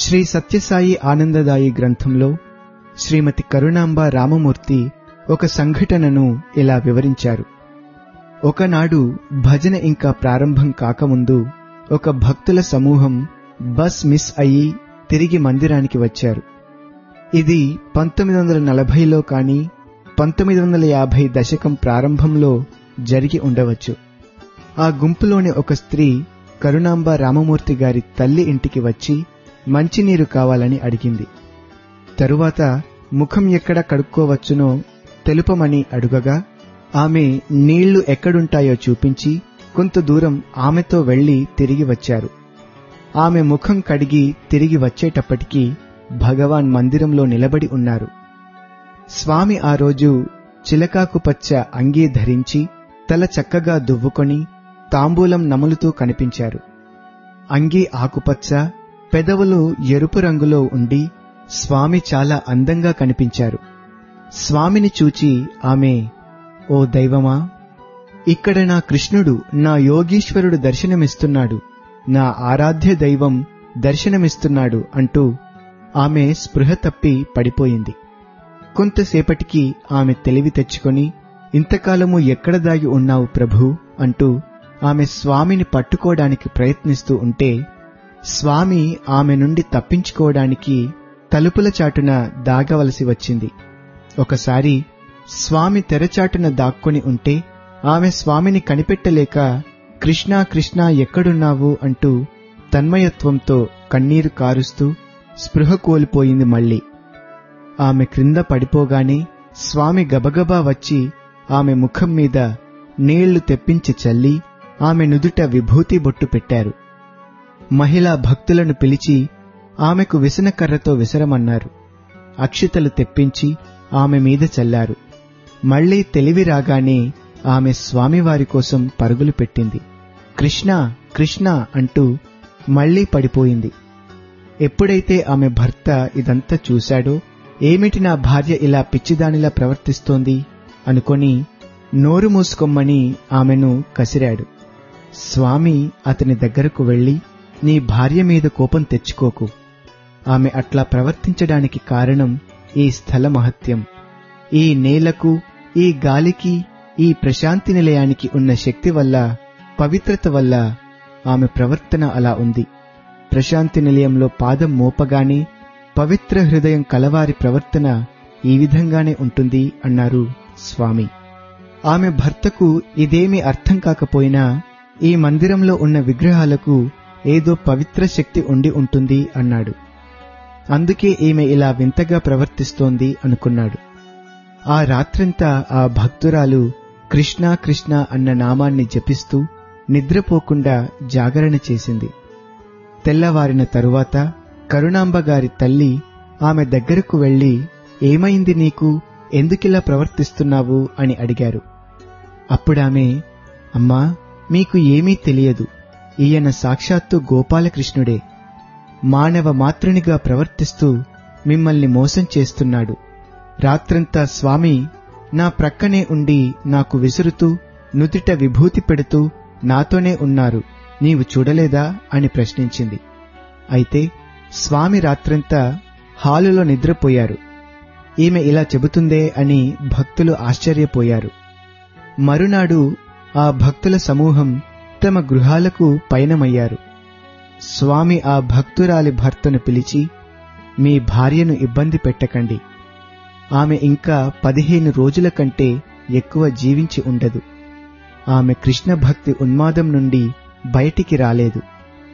శ్రీ సత్యసాయి ఆనందదాయి గ్రంథంలో శ్రీమతి కరుణాంబ రామమూర్తి ఒక సంఘటనను ఇలా వివరించారు ఒకనాడు భజన ఇంకా ప్రారంభం కాకముందు ఒక భక్తుల సమూహం బస్ మిస్ అయ్యి తిరిగి మందిరానికి వచ్చారు ఇది పంతొమ్మిది వందల నలభైలో కానీ పంతొమ్మిది వందల యాభై దశకం ప్రారంభంలో జరిగి ఉండవచ్చు ఆ గుంపులోని ఒక స్త్రీ కరుణాంబ రామమూర్తి గారి తల్లి ఇంటికి వచ్చి మంచినీరు కావాలని అడిగింది తరువాత ముఖం ఎక్కడ కడుక్కోవచ్చునో తెలుపమని అడుగగా ఆమె నీళ్లు ఎక్కడుంటాయో చూపించి కొంత దూరం ఆమెతో వెళ్లి తిరిగి వచ్చారు ఆమె ముఖం కడిగి తిరిగి వచ్చేటప్పటికీ భగవాన్ మందిరంలో నిలబడి ఉన్నారు స్వామి ఆ రోజు చిలకాకు పచ్చ అంగీ ధరించి తల చక్కగా దువ్వుకొని తాంబూలం నములుతూ కనిపించారు అంగీ ఆకుపచ్చ పెదవులు ఎరుపు రంగులో ఉండి స్వామి చాలా అందంగా కనిపించారు స్వామిని చూచి ఆమె ఓ దైవమా ఇక్కడ నా కృష్ణుడు నా యోగీశ్వరుడు దర్శనమిస్తున్నాడు నా ఆరాధ్య దైవం దర్శనమిస్తున్నాడు అంటూ ఆమె స్పృహ తప్పి పడిపోయింది కొంతసేపటికి ఆమె తెలివి తెచ్చుకొని ఇంతకాలము ఎక్కడ దాగి ఉన్నావు ప్రభు అంటూ ఆమె స్వామిని పట్టుకోవడానికి ప్రయత్నిస్తూ ఉంటే స్వామి ఆమె నుండి తప్పించుకోవడానికి తలుపుల చాటున దాగవలసి వచ్చింది ఒకసారి స్వామి తెరచాటున దాక్కొని ఉంటే ఆమె స్వామిని కనిపెట్టలేక కృష్ణా కృష్ణా ఎక్కడున్నావు అంటూ తన్మయత్వంతో కన్నీరు కారుస్తూ స్పృహ కోల్పోయింది మళ్ళీ ఆమె క్రింద పడిపోగానే స్వామి గబగబా వచ్చి ఆమె ముఖం మీద నీళ్లు తెప్పించి చల్లి ఆమె నుదుట విభూతి బొట్టు పెట్టారు మహిళా భక్తులను పిలిచి ఆమెకు విసనకర్రతో విసరమన్నారు అక్షితలు తెప్పించి ఆమె మీద చల్లారు మళ్లీ తెలివి రాగానే ఆమె స్వామివారి కోసం పరుగులు పెట్టింది కృష్ణ కృష్ణ అంటూ మళ్లీ పడిపోయింది ఎప్పుడైతే ఆమె భర్త ఇదంతా చూశాడో ఏమిటి నా భార్య ఇలా పిచ్చిదానిలా ప్రవర్తిస్తోంది అనుకొని నోరు మూసుకోమ్మని ఆమెను కసిరాడు స్వామి అతని దగ్గరకు వెళ్లి నీ భార్య మీద కోపం తెచ్చుకోకు ఆమె అట్లా ప్రవర్తించడానికి కారణం ఈ స్థల మహత్యం ఈ నేలకు ఈ గాలికి ఈ ప్రశాంతి నిలయానికి ఉన్న శక్తి వల్ల పవిత్రత వల్ల ఆమె ప్రవర్తన అలా ఉంది ప్రశాంతి నిలయంలో పాదం మోపగానే పవిత్ర హృదయం కలవారి ప్రవర్తన ఈ విధంగానే ఉంటుంది అన్నారు స్వామి ఆమె భర్తకు ఇదేమీ అర్థం కాకపోయినా ఈ మందిరంలో ఉన్న విగ్రహాలకు ఏదో పవిత్ర శక్తి ఉండి ఉంటుంది అన్నాడు అందుకే ఈమె ఇలా వింతగా ప్రవర్తిస్తోంది అనుకున్నాడు ఆ రాత్రంతా ఆ భక్తురాలు కృష్ణ కృష్ణ అన్న నామాన్ని జపిస్తూ నిద్రపోకుండా జాగరణ చేసింది తెల్లవారిన తరువాత కరుణాంబ గారి తల్లి ఆమె దగ్గరకు వెళ్లి ఏమైంది నీకు ఎందుకిలా ప్రవర్తిస్తున్నావు అని అడిగారు అప్పుడామె అమ్మా మీకు ఏమీ తెలియదు ఈయన సాక్షాత్తు గోపాలకృష్ణుడే మానవ మాతృనిగా ప్రవర్తిస్తూ మిమ్మల్ని మోసం చేస్తున్నాడు రాత్రంతా స్వామి నా ప్రక్కనే ఉండి నాకు విసురుతూ నుదిట విభూతి పెడుతూ నాతోనే ఉన్నారు నీవు చూడలేదా అని ప్రశ్నించింది అయితే స్వామి రాత్రంతా హాలులో నిద్రపోయారు ఈమె ఇలా చెబుతుందే అని భక్తులు ఆశ్చర్యపోయారు మరునాడు ఆ భక్తుల సమూహం తమ గృహాలకు పయనమయ్యారు స్వామి ఆ భక్తురాలి భర్తను పిలిచి మీ భార్యను ఇబ్బంది పెట్టకండి ఆమె ఇంకా పదిహేను రోజుల కంటే ఎక్కువ జీవించి ఉండదు ఆమె కృష్ణ భక్తి ఉన్మాదం నుండి బయటికి రాలేదు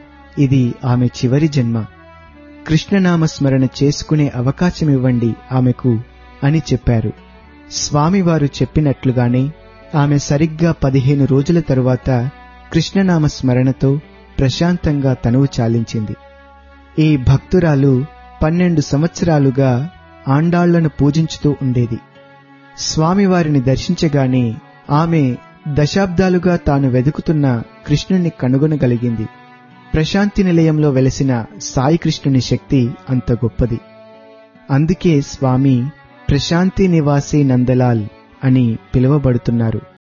ఇది ఆమె చివరి జన్మ కృష్ణనామ స్మరణ చేసుకునే అవకాశమివ్వండి ఆమెకు అని చెప్పారు స్వామివారు చెప్పినట్లుగానే ఆమె సరిగ్గా పదిహేను రోజుల తరువాత కృష్ణనామ స్మరణతో ప్రశాంతంగా తనువు చాలించింది ఈ భక్తురాలు పన్నెండు సంవత్సరాలుగా ఆండాళ్లను పూజించుతూ ఉండేది స్వామివారిని దర్శించగానే ఆమె దశాబ్దాలుగా తాను వెదుకుతున్న కృష్ణుణ్ణి కనుగొనగలిగింది ప్రశాంతి నిలయంలో వెలసిన సాయి కృష్ణుని శక్తి అంత గొప్పది అందుకే స్వామి ప్రశాంతి నివాసి నందలాల్ అని పిలువబడుతున్నారు